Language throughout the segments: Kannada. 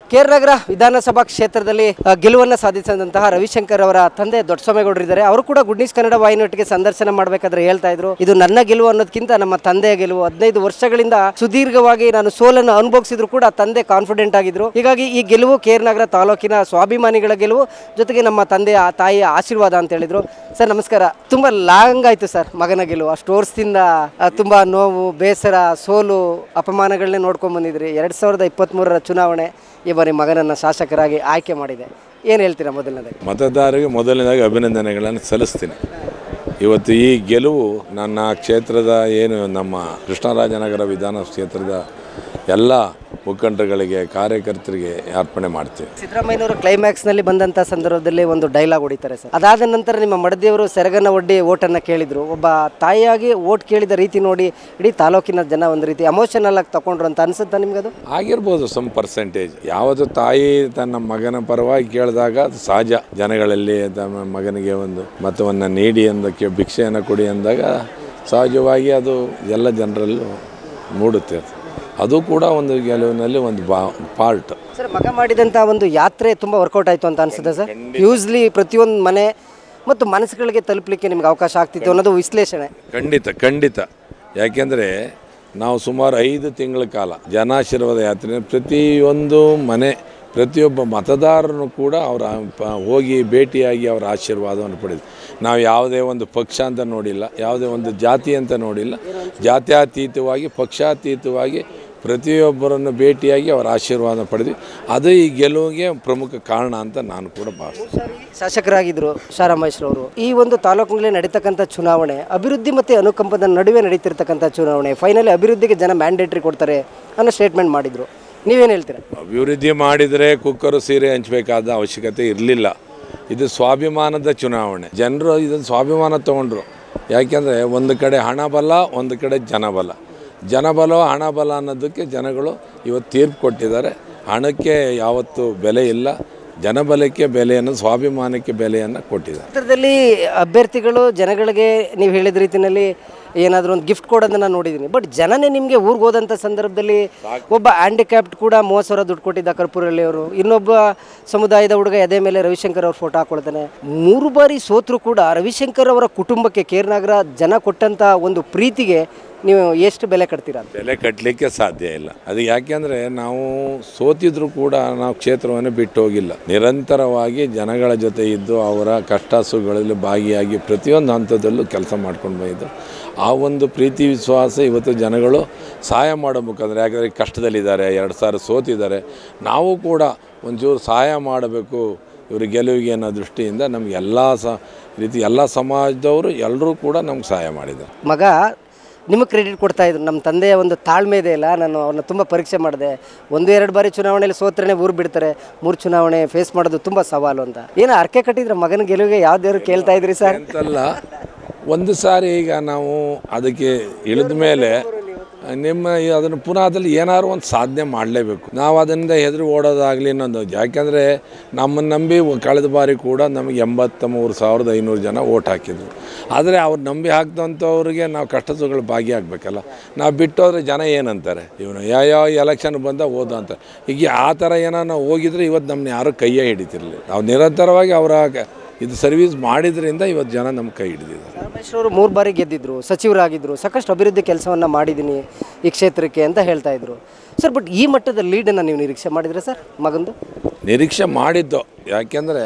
ಕೇರ್ ನಗರ ವಿಧಾನಸಭಾ ಕ್ಷೇತ್ರದಲ್ಲಿ ಆ, ಗೆಲುವನ್ನ ಸಾಧಿಸಿದಂತಹ ರವಿಶಂಕರ್ ಅವರ ತಂದೆ ದೊಡ್ಡಸ್ವಾಮಿಗೌಡರು ಇದ್ದಾರೆ ಅವರು ಕೂಡ ಗುಡ್ ನ್ಯೂಸ್ ಕನ್ನಡ ವಾಹಿನಿಯೊಟ್ಟಿಗೆ ಸಂದರ್ಶನ ಮಾಡಬೇಕಾದ್ರೆ ಹೇಳ್ತಾ ಇದ್ರು ಇದು ನನ್ನ ಗೆಲುವು ಅನ್ನೋದಕ್ಕಿಂತ ನಮ್ಮ ತಂದೆಯ ಗೆಲುವು ಹದಿನೈದು ವರ್ಷಗಳಿಂದ ಸುದೀರ್ಘವಾಗಿ ನಾನು ಸೋಲನ್ನು ಅನುಭವಿಸಿದ್ರು ಕೂಡ ತಂದೆ ಕಾನ್ಫಿಡೆಂಟ್ ಆಗಿದ್ರು ಹೀಗಾಗಿ ಈ ಗೆಲುವು ಕೇರ್ ನಗರ ತಾಲೂಕಿನ ಸ್ವಾಭಿಮಾನಿಗಳ ಗೆಲುವು ಜೊತೆಗೆ ನಮ್ಮ ತಂದೆಯ ತಾಯಿಯ ಆಶೀರ್ವಾದ ಅಂತ ಹೇಳಿದ್ರು ಸರ್ ನಮಸ್ಕಾರ ತುಂಬಾ ಲಾಂಗ್ ಆಯ್ತು ಸರ್ ಮಗನ ಗೆಲುವು ಅಷ್ಟು ವರ್ಷದಿಂದ ಆ, ತುಂಬಾ ನೋವು ಬೇಸರ ಸೋಲು ಅಪಮಾನಗಳನ್ನೇ ನೋಡ್ಕೊಂಡ್ ಬಂದಿದ್ರಿ ಎರಡ್ ಸಾವಿರದ ಇಪ್ಪತ್ತ್ಮೂರರ ಚುನಾವಣೆ ಈ ಬಾರಿ ಮಗನನ್ನ ಶಾಸಕರಾಗಿ ಆಯ್ಕೆ ಮಾಡಿದೆ ಏನು ಹೇಳ್ತೀರಾ ಮೊದಲನೇದಾಗಿ ಮತದಾರರಿಗೆ ಮೊದಲನೇದಾಗಿ ಅಭಿನಂದನೆಗಳನ್ನು ಸಲ್ಲಿಸ್ತೀನಿ ಇವತ್ತು ಈ ಗೆಲುವು ನನ್ನ ಕ್ಷೇತ್ರದ ಏನು ನಮ್ಮ ಕೃಷ್ಣರಾಜನಗರ ವಿಧಾನ ಕ್ಷೇತ್ರದ ಎಲ್ಲ ಮುಖಂಡರುಗಳಿಗೆ ಕಾರ್ಯಕರ್ತರಿಗೆ ಅರ್ಪಣೆ ಮಾಡ್ತೀವಿ ಸಿದ್ದರಾಮಯ್ಯನವರು ಕ್ಲೈಮ್ಯಾಕ್ಸ್ನಲ್ಲಿ ಬಂದಂಥ ಸಂದರ್ಭದಲ್ಲಿ ಒಂದು ಡೈಲಾಗ್ ಹೊಡಿತಾರೆ ಸರ್ ಅದಾದ ನಂತರ ನಿಮ್ಮ ಮಡದಿಯವರು ಸೆರಗನ್ನ ಒಡ್ಡಿ ಓಟನ್ನು ಕೇಳಿದ್ರು ಒಬ್ಬ ತಾಯಿಯಾಗಿ ಓಟ್ ಕೇಳಿದ ರೀತಿ ನೋಡಿ ಇಡೀ ತಾಲೂಕಿನ ಜನ ಒಂದು ರೀತಿ ಎಮೋಷನಲ್ ಆಗಿ ತಗೊಂಡ್ರು ಅಂತ ಅನ್ಸುತ್ತಾ ನಿಮ್ಗೆ ಅದು ಆಗಿರ್ಬೋದು ಸಮ್ ಪರ್ಸೆಂಟೇಜ್ ಯಾವುದು ತಾಯಿ ತನ್ನ ಮಗನ ಪರವಾಗಿ ಕೇಳಿದಾಗ ಅದು ಸಹಜ ಜನಗಳಲ್ಲಿ ತಮ್ಮ ಮಗನಿಗೆ ಒಂದು ಮತವನ್ನು ನೀಡಿ ಅಂದಕ್ಕೆ ಭಿಕ್ಷೆಯನ್ನು ಕೊಡಿ ಅಂದಾಗ ಸಹಜವಾಗಿ ಅದು ಎಲ್ಲ ಜನರಲ್ಲೂ ಮೂಡುತ್ತೆ ಅದು. ಅದು ಕೂಡ ಒಂದು ಗೆಲುವಿನಲ್ಲಿ ಒಂದು ಬಾ ಪಾರ್ಟ್ ಸರ್ ಮಗ ಮಾಡಿದಂಥ ಒಂದು ಯಾತ್ರೆ ತುಂಬ ವರ್ಕೌಟ್ ಆಯಿತು ಅಂತ ಅನ್ಸುತ್ತೆ ಸರ್ ಯೂಸ್ಲಿ ಪ್ರತಿಯೊಂದು ಮನೆ ಮತ್ತು ಮನಸ್ಸುಗಳಿಗೆ ತಲುಪಲಿಕ್ಕೆ ನಿಮ್ಗೆ ಅವಕಾಶ ಆಗ್ತಿತ್ತು ಅನ್ನೋದು ವಿಶ್ಲೇಷಣೆ ಖಂಡಿತ ಖಂಡಿತ ಯಾಕೆಂದರೆ ನಾವು ಸುಮಾರು ಐದು ತಿಂಗಳ ಕಾಲ ಜನಾಶೀರ್ವಾದ ಯಾತ್ರೆ ಪ್ರತಿಯೊಂದು ಮನೆ ಪ್ರತಿಯೊಬ್ಬ ಮತದಾರನು ಕೂಡ ಅವರ ಪ- ಹೋಗಿ ಭೇಟಿಯಾಗಿ ಅವರ ಆಶೀರ್ವಾದವನ್ನು ಪಡೆದು ನಾವು ಯಾವುದೇ ಒಂದು ಪಕ್ಷ ಅಂತ ನೋಡಿಲ್ಲ ಯಾವುದೇ ಒಂದು ಜಾತಿ ಅಂತ ನೋಡಿಲ್ಲ ಜಾತ್ಯತೀತವಾಗಿ ಪಕ್ಷಾತೀತವಾಗಿ ಪ್ರತಿಯೊಬ್ಬರನ್ನು ಭೇಟಿಯಾಗಿ ಅವರ ಆಶೀರ್ವಾದ ಪಡೆದ್ವಿ ಅದು ಈ ಗೆಲುವಿಗೆ ಪ್ರಮುಖ ಕಾರಣ ಅಂತ ನಾನು ಕೂಡ ಭಾವಿಸ್ತೀನಿ ಶಾಸಕರಾಗಿದ್ದರು ಶಾರಾಮಹೇಶ್ರವರು ಈ ಒಂದು ತಾಲೂಕಿನಲ್ಲಿ ನಡೀತಕ್ಕಂಥ ಚುನಾವಣೆ ಅಭಿವೃದ್ಧಿ ಮತ್ತು ಅನುಕಂಪದ ನಡುವೆ ನಡೀತಿರ್ತಕ್ಕಂಥ ಚುನಾವಣೆ ಫೈನಲಿ ಅಭಿವೃದ್ಧಿಗೆ ಜನ ಮ್ಯಾಂಡೇಟ್ರಿ ಕೊಡ್ತಾರೆ ಅನ್ನೋ ಸ್ಟೇಟ್ಮೆಂಟ್ ಮಾಡಿದರು ನೀವೇನು ಹೇಳ್ತೀರಾ ಅಭಿವೃದ್ಧಿ ಮಾಡಿದರೆ ಕುಕ್ಕರು ಸೀರೆ ಹಂಚಬೇಕಾದ ಅವಶ್ಯಕತೆ ಇರಲಿಲ್ಲ ಇದು ಸ್ವಾಭಿಮಾನದ ಚುನಾವಣೆ ಜನರು ಇದನ್ನು ಸ್ವಾಭಿಮಾನ ತಗೊಂಡ್ರು ಯಾಕೆಂದರೆ ಒಂದು ಕಡೆ ಹಣಬಲ ಒಂದು ಕಡೆ ಜನಬಲ ಜನಬಲ ಹಣಬಲ ಅನ್ನೋದಕ್ಕೆ ಜನಗಳು ಇವತ್ತು ತೀರ್ಪು ಕೊಟ್ಟಿದ್ದಾರೆ ಹಣಕ್ಕೆ ಯಾವತ್ತೂ ಬೆಲೆ ಇಲ್ಲ ಜನಬಲಕ್ಕೆ ಬೆಲೆಯನ್ನು ಸ್ವಾಭಿಮಾನಕ್ಕೆ ಬೆಲೆಯನ್ನು ಕೊಟ್ಟಿದ್ದಾರೆ ಕ್ಷೇತ್ರದಲ್ಲಿ ಅಭ್ಯರ್ಥಿಗಳು ಜನಗಳಿಗೆ ನೀವು ಹೇಳಿದ ರೀತಿಯಲ್ಲಿ ಏನಾದರೂ ಒಂದು ಗಿಫ್ಟ್ ಕೊಡೋದನ್ನ ನೋಡಿದ್ದೀನಿ ಬಟ್ ಜನನೇ ನಿಮಗೆ ಊರಿಗೆ ಹೋದಂಥ ಸಂದರ್ಭದಲ್ಲಿ ಒಬ್ಬ ಹ್ಯಾಂಡಿಕ್ಯಾಪ್ಟ್ ಕೂಡ ಮೂವತ್ತು ಸಾವಿರ ದುಡ್ಡು ಕೊಟ್ಟಿದ್ದ ಕರ್ಪೂರಲ್ಲಿ ಅವರು ಇನ್ನೊಬ್ಬ ಸಮುದಾಯದ ಹುಡುಗ ಎದೆ ಮೇಲೆ ರವಿಶಂಕರ್ ಅವ್ರ ಫೋಟೋ ಹಾಕೊಳ್ತಾನೆ ಮೂರು ಬಾರಿ ಸೋತ್ರು ಕೂಡ ರವಿಶಂಕರ್ ಅವರ ಕುಟುಂಬಕ್ಕೆ ಕೇರ್ನಾಗರ ಜನ ಕೊಟ್ಟಂಥ ಒಂದು ಪ್ರೀತಿಗೆ ನೀವು ಎಷ್ಟು ಬೆಲೆ ಕಟ್ತೀರಾ ಅಂತ ಬೆಲೆ ಕಟ್ಟಲಿಕ್ಕೆ ಸಾಧ್ಯ ಇಲ್ಲ ಅದು ಯಾಕೆಂದರೆ ನಾವು ಸೋತಿದ್ರು ಕೂಡ ನಾವು ಕ್ಷೇತ್ರವನ್ನು ಬಿಟ್ಟು ಹೋಗಿಲ್ಲ ನಿರಂತರವಾಗಿ ಜನಗಳ ಜೊತೆ ಇದ್ದು ಅವರ ಕಷ್ಟ ಸುಖಗಳಲ್ಲಿ ಭಾಗಿಯಾಗಿ ಪ್ರತಿಯೊಂದು ಹಂತದಲ್ಲೂ ಕೆಲಸ ಮಾಡ್ಕೊಂಡು ಬಂದಿದ್ದು ಆ ಒಂದು ಪ್ರೀತಿ ವಿಶ್ವಾಸ ಇವತ್ತು ಜನಗಳು ಸಹಾಯ ಮಾಡೋ ಮುಖಾಂತರ ಯಾಕಂದರೆ ಕಷ್ಟದಲ್ಲಿದ್ದಾರೆ ಎರಡು ಸಾವಿರ ಸೋತಿದ್ದಾರೆ ನಾವು ಕೂಡ ಒಂಚೂರು ಸಹಾಯ ಮಾಡಬೇಕು ಇವರು ಗೆಲುವಿಗೆ ಅನ್ನೋ ದೃಷ್ಟಿಯಿಂದ ನಮ್ಗೆ ಎಲ್ಲ ಸ ರೀತಿ ಎಲ್ಲ ಸಮಾಜದವರು ಎಲ್ಲರೂ ಕೂಡ ನಮ್ಗೆ ಸಹಾಯ ಮಾಡಿದ್ದಾರೆ ಮಗ ನಿಮಗೆ ಕ್ರೆಡಿಟ್ ಕೊಡ್ತಾ ಇದ್ರು ನಮ್ಮ ತಂದೆಯ ಒಂದು ತಾಳ್ಮೆ ಇದೆ ಇಲ್ಲ ನಾನು ಅವ್ರನ್ನ ತುಂಬ ಪರೀಕ್ಷೆ ಮಾಡಿದೆ ಒಂದು ಎರಡು ಬಾರಿ ಚುನಾವಣೆಯಲ್ಲಿ ಸೋತ್ರನೇ ಊರು ಬಿಡ್ತಾರೆ ಮೂರು ಚುನಾವಣೆ ಫೇಸ್ ಮಾಡೋದು ತುಂಬ ಸವಾಲು ಅಂತ ಏನು ಅರ್ಕೆ ಕಟ್ಟಿದ್ರೆ ಮಗನ ಗೆಲುವಿಗೆ ಯಾವ್ದಾದ್ರು ಕೇಳ್ತಾ ಇದ್ರಿ ಸರ್ ಅಂತಲ್ಲ ಒಂದು ಸಾರಿ ಈಗ ನಾವು ಅದಕ್ಕೆ ಇಳಿದ ಮೇಲೆ ನಿಮ್ಮ ಈ ಅದನ್ನು ಪುನಃ ಅದ್ರಲ್ಲಿ ಏನಾದ್ರು ಒಂದು ಸಾಧನೆ ಮಾಡಲೇಬೇಕು ನಾವು ಅದರಿಂದ ಹೆದರಿ ಓಡೋದಾಗಲಿ ಅನ್ನೋದು ಯಾಕೆಂದರೆ ನಮ್ಮನ್ನು ನಂಬಿ ಕಳೆದ ಬಾರಿ ಕೂಡ ನಮಗೆ ಎಂಬತ್ತ ಮೂರು ಸಾವಿರದ ಐನೂರು ಜನ ಓಟ್ ಹಾಕಿದ್ರು ಆದರೆ ಅವ್ರು ನಂಬಿ ಹಾಕಿದಂಥವ್ರಿಗೆ ನಾವು ಕಷ್ಟ ಸುಖಗಳು ಭಾಗಿಯಾಗಬೇಕಲ್ಲ ನಾವು ಬಿಟ್ಟೋದ್ರೆ ಜನ ಏನಂತಾರೆ ಇವನು ಯಾವ ಎಲೆಕ್ಷನ್ ಬಂದ ಹೋದ ಅಂತ ಈಗ ಆ ಥರ ಏನೋ ನಾವು ಹೋಗಿದ್ರೆ ಇವತ್ತು ನಮ್ಮನ್ನ ಯಾರೂ ಕೈಯೇ ಹಿಡಿತಿರಲಿಲ್ಲ ನಾವು ನಿರಂತರವಾಗಿ ಅವರ ಇದು ಸರ್ವಿಸ್ ಮಾಡಿದ್ರಿಂದ ಇವತ್ತು ಜನ ನಮ್ಮ ಕೈ ಹಿಡಿದಿದ್ದಾರೆ ಅವರು ಮೂರು ಬಾರಿ ಗೆದ್ದಿದ್ರು ಸಚಿವರಾಗಿದ್ದರು ಸಾಕಷ್ಟು ಅಭಿವೃದ್ಧಿ ಕೆಲಸವನ್ನು ಮಾಡಿದ್ದೀನಿ ಈ ಕ್ಷೇತ್ರಕ್ಕೆ ಅಂತ ಹೇಳ್ತಾ ಇದ್ರು ಸರ್ ಬಟ್ ಈ ಮಟ್ಟದ ಲೀಡನ್ನು ನೀವು ನಿರೀಕ್ಷೆ ಮಾಡಿದ್ರೆ ಸರ್ ಮಗಂದು ನಿರೀಕ್ಷೆ ಮಾಡಿದ್ದು ಯಾಕೆಂದರೆ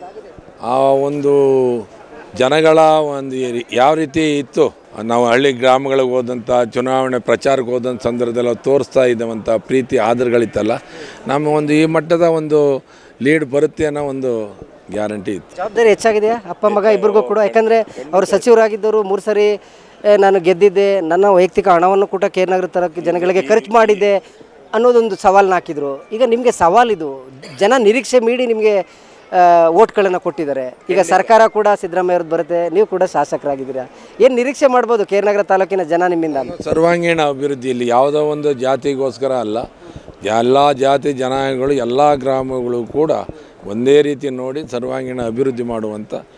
ಆ ಒಂದು ಜನಗಳ ಒಂದು ಈ- ಯಾವ ರೀತಿ ಇತ್ತು ನಾವು ಹಳ್ಳಿ ಗ್ರಾಮಗಳಿಗೆ ಹೋದಂಥ ಚುನಾವಣೆ ಪ್ರಚಾರಕ್ಕೆ ಹೋದಂಥ ಸಂದರ್ಭದಲ್ಲಿ ಅವ್ರು ತೋರಿಸ್ತಾ ಇದ್ದವಂಥ ಪ್ರೀತಿ ಆದರಗಳಿತ್ತಲ್ಲ ನಮ್ಮ ಒಂದು ಈ ಮಟ್ಟದ ಒಂದು ಲೀಡ್ ಬರುತ್ತೆ ಅನ್ನೋ ಒಂದು ಗ್ಯಾರಂಟಿ ಇತ್ತು ಜವಾಬ್ದಾರಿ ಹೆಚ್ಚಾಗಿದೆಯಾ ಅಪ್ಪ ಮಗ ಇಬ್ಬರಿಗೂ ಕೂಡ ಯಾಕಂದರೆ ಅವರು ಸಚಿವರಾಗಿದ್ದರು ಮೂರು ಸರಿ ಏ, ನಾನು ಗೆದ್ದಿದ್ದೆ ನನ್ನ ವೈಯಕ್ತಿಕ ಹಣವನ್ನು ಕೂಡ ಕೇರ್ನಗರ ತರಕ್ಕೆ ಜನಗಳಿಗೆ ಖರ್ಚು ಮಾಡಿದ್ದೆ ಅನ್ನೋದೊಂದು ಸವಾಲನ್ನ ಹಾಕಿದ್ರು ಈಗ ನಿಮಗೆ ಸವಾಲಿದು ಜನ ನಿರೀಕ್ಷೆ ಮೀರಿ ನಿಮಗೆ ಓಟ್ಗಳನ್ನು ಕೊಟ್ಟಿದ್ದಾರೆ ಈಗ ಸರ್ಕಾರ ಕೂಡ ಸಿದ್ದರಾಮಯ್ಯವ್ರದ್ದು ಬರುತ್ತೆ ನೀವು ಕೂಡ ಶಾಸಕರಾಗಿದ್ದೀರಾ ಏನು ನಿರೀಕ್ಷೆ ಮಾಡ್ಬೋದು ಕೇರ್ನಗರ ತಾಲೂಕಿನ ಜನ ನಿಮ್ಮಿಂದ ಸರ್ವಾಂಗೀಣ ಅಭಿವೃದ್ಧಿಯಲ್ಲಿ ಯಾವುದೋ ಒಂದು ಜಾತಿಗೋಸ್ಕರ ಅಲ್ಲ ಎಲ್ಲ ಜಾತಿ ಜನಾಂಗಗಳು ಎಲ್ಲ ಗ್ರಾಮಗಳು ಕೂಡ ಒಂದೇ ರೀತಿ ನೋಡಿ ಸರ್ವಾಂಗೀಣ ಅಭಿವೃದ್ಧಿ ಮಾಡುವಂಥ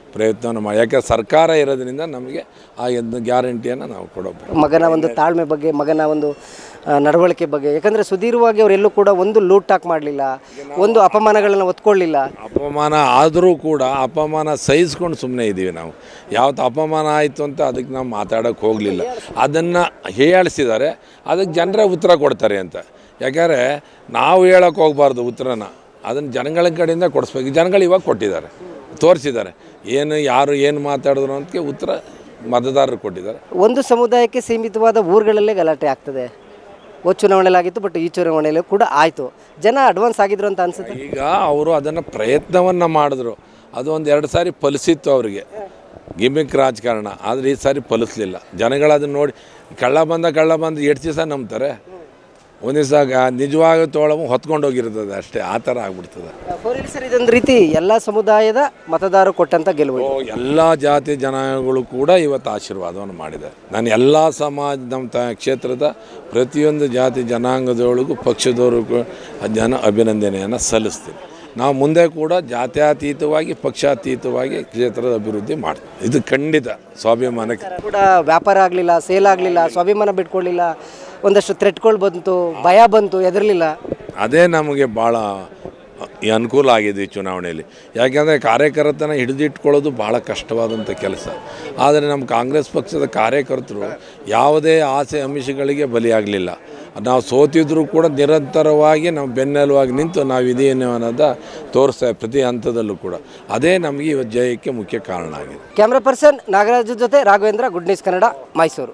ಪ್ರಯತ್ನವನ್ನು ಮಾಡಿ ಯಾಕೆ ಸರ್ಕಾರ ಇರೋದ್ರಿಂದ ನಮಗೆ ಆ ಒಂದು ಗ್ಯಾರಂಟಿಯನ್ನು ನಾವು ಕೊಡಬೇಕು ಮಗನ ಒಂದು ತಾಳ್ಮೆ ಬಗ್ಗೆ ಮಗನ ಒಂದು ಆ, ನಡವಳಿಕೆ ಬಗ್ಗೆ ಯಾಕಂದರೆ ಸುದೀರ್ಘವಾಗಿ ಅವರೆಲ್ಲೂ ಕೂಡ ಒಂದು ಲೂಟ್ ಟಾಕ್ ಮಾಡಲಿಲ್ಲ ಒಂದು ಅಪಮಾನಗಳನ್ನು ಒತ್ಕೊಳ್ಳಿಲ್ಲ ಅಪಮಾನ ಆದರೂ ಕೂಡ ಅಪಮಾನ ಸಹಿಸ್ಕೊಂಡು ಸುಮ್ಮನೆ ಇದ್ದೀವಿ ನಾವು ಯಾವತ್ತು ಅಪಮಾನ ಆಯಿತು ಅಂತ ಅದಕ್ಕೆ ನಾವು ಮಾತಾಡೋಕ್ಕೆ ಹೋಗಲಿಲ್ಲ ಅದನ್ನು ಹೀಯಾಳಿಸಿದ್ದಾರೆ ಅದಕ್ಕೆ ಜನರೇ ಉತ್ತರ ಕೊಡ್ತಾರೆ ಅಂತ ಯಾಕಂದರೆ ನಾವು ಹೇಳೋಕ್ಕೆ ಹೋಗಬಾರ್ದು ಉತ್ತರನ ಅದನ್ನು ಜನಗಳ ಕಡೆಯಿಂದ ಕೊಡಿಸ್ಬೇಕು ಜನಗಳು ಇವಾಗ ಕೊಟ್ಟಿದ್ದಾರೆ ತೋರಿಸಿದ್ದಾರೆ ಏನು ಯಾರು ಏನು ಮಾತಾಡಿದ್ರು ಅಂತಕ್ಕೆ ಉತ್ತರ ಮತದಾರರು ಕೊಟ್ಟಿದ್ದಾರೆ ಒಂದು ಸಮುದಾಯಕ್ಕೆ ಸೀಮಿತವಾದ ಊರುಗಳಲ್ಲೇ ಗಲಾಟೆ ಆಗ್ತದೆ ಓ ಚುನಾವಣೆಯಲ್ಲಿ ಆಗಿತ್ತು ಬಟ್ ಈ ಚುನಾವಣೆಯಲ್ಲಿ ಕೂಡ ಆಯಿತು ಜನ ಅಡ್ವಾನ್ಸ್ ಆಗಿದ್ರು ಅಂತ ಅನ್ಸುತ್ತೆ ಈಗ ಅವರು ಅದನ್ನು ಪ್ರಯತ್ನವನ್ನು ಮಾಡಿದ್ರು ಅದು ಒಂದು ಎರಡು ಸಾರಿ ಫಲಿಸಿತ್ತು ಅವರಿಗೆ ಗಿಮಿಕ್ ರಾಜಕಾರಣ ಆದರೆ ಈ ಸಾರಿ ಫಲಿಸ್ಲಿಲ್ಲ ಜನಗಳು ಅದನ್ನ ನೋಡಿ ಕಳ್ಳ ಬಂದ ಕಳ್ಳ ಬಂದು ಎಷ್ಟು ದಿವಸ ನಂಬ್ತಾರೆ ಒಂದು ದಿವಸ ನಿಜವಾಗ ತೋಳವು ಹೊತ್ಕೊಂಡು ಹೋಗಿರ್ತದೆ ಅಷ್ಟೇ ಆ ಥರ ಆಗ್ಬಿಡ್ತದೆ ಫೋರಿಲ್ ಸರ್ ಇದೊಂದು ರೀತಿ ಎಲ್ಲ ಸಮುದಾಯದ ಮತದಾರರು ಕೊಟ್ಟಂತ ಗೆಲುವು ಇದು. ಎಲ್ಲ ಜಾತಿ ಜನಾಂಗಗಳು ಕೂಡ ಇವತ್ತು ಆಶೀರ್ವಾದವನ್ನು ಮಾಡಿದ್ದಾರೆ ನಾನು ಎಲ್ಲ ಸಮಾಜ ನಮ್ಮ ತ ಕ್ಷೇತ್ರದ ಪ್ರತಿಯೊಂದು ಜಾತಿ ಜನಾಂಗದೊಳಗೂ ಪಕ್ಷದವ್ರಿಗೂ ಜನ ಅಭಿನಂದನೆಯನ್ನು ಸಲ್ಲಿಸ್ತೀನಿ ನಾವು ಮುಂದೆ ಕೂಡ ಜಾತ್ಯತೀತವಾಗಿ ಪಕ್ಷಾತೀತವಾಗಿ ಕ್ಷೇತ್ರದ ಅಭಿವೃದ್ಧಿ ಮಾಡ್ತೀವಿ ಇದು ಖಂಡಿತ ಸ್ವಾಭಿಮಾನಕ್ಕೆ ಕೂಡ ವ್ಯಾಪಾರ ಆಗಲಿಲ್ಲ ಸೇಲ್ ಆಗಲಿಲ್ಲ ಸ್ವಾಭಿಮಾನ ಬಿಟ್ಕೊಳ್ಳಿಲ್ಲ ಒಂದಷ್ಟು ಥ್ರೆಟ್ಗಳು ಬಂತು ಭಯ ಬಂತು ಎದರಲಿಲ್ಲ ಅದೇ ನಮಗೆ ಭಾಳ ಈ ಅನುಕೂಲ ಆಗಿದೆ ಈ ಚುನಾವಣೆಯಲ್ಲಿ ಯಾಕೆಂದರೆ ಕಾರ್ಯಕರ್ತನ ಹಿಡಿದಿಟ್ಕೊಳ್ಳೋದು ಭಾಳ ಕಷ್ಟವಾದಂಥ ಕೆಲಸ ಆದರೆ ನಮ್ಮ ಕಾಂಗ್ರೆಸ್ ಪಕ್ಷದ ಕಾರ್ಯಕರ್ತರು ಯಾವುದೇ ಆಸೆ ಆಮಿಷಗಳಿಗೆ ಬಲಿಯಾಗಲಿಲ್ಲ ನಾವು ಸೋತಿದ್ರೂ ಕೂಡ ನಿರಂತರವಾಗಿ ನಾವು ಬೆನ್ನೆಲುವಾಗಿ ನಿಂತು ನಾವು ಇದೇನು ಅನ್ನೋದ ತೋರಿಸ್ತಾ ಪ್ರತಿ ಹಂತದಲ್ಲೂ ಕೂಡ ಅದೇ ನಮಗೆ ಇವತ್ತು ಜಯಕ್ಕೆ ಮುಖ್ಯ ಕಾರಣ ಆಗಿದೆ ಕ್ಯಾಮ್ರಾ ಪರ್ಸನ್ ನಾಗರಾಜ್ ಜೊತೆ ರಾಘವೇಂದ್ರ ಗುಡ್ ನ್ಯೂಸ್ ಕನ್ನಡ ಮೈಸೂರು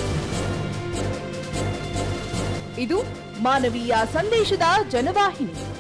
ಇದು ಮಾನವೀಯ ಸಂದೇಶದ ಜನವಾಹಿನಿ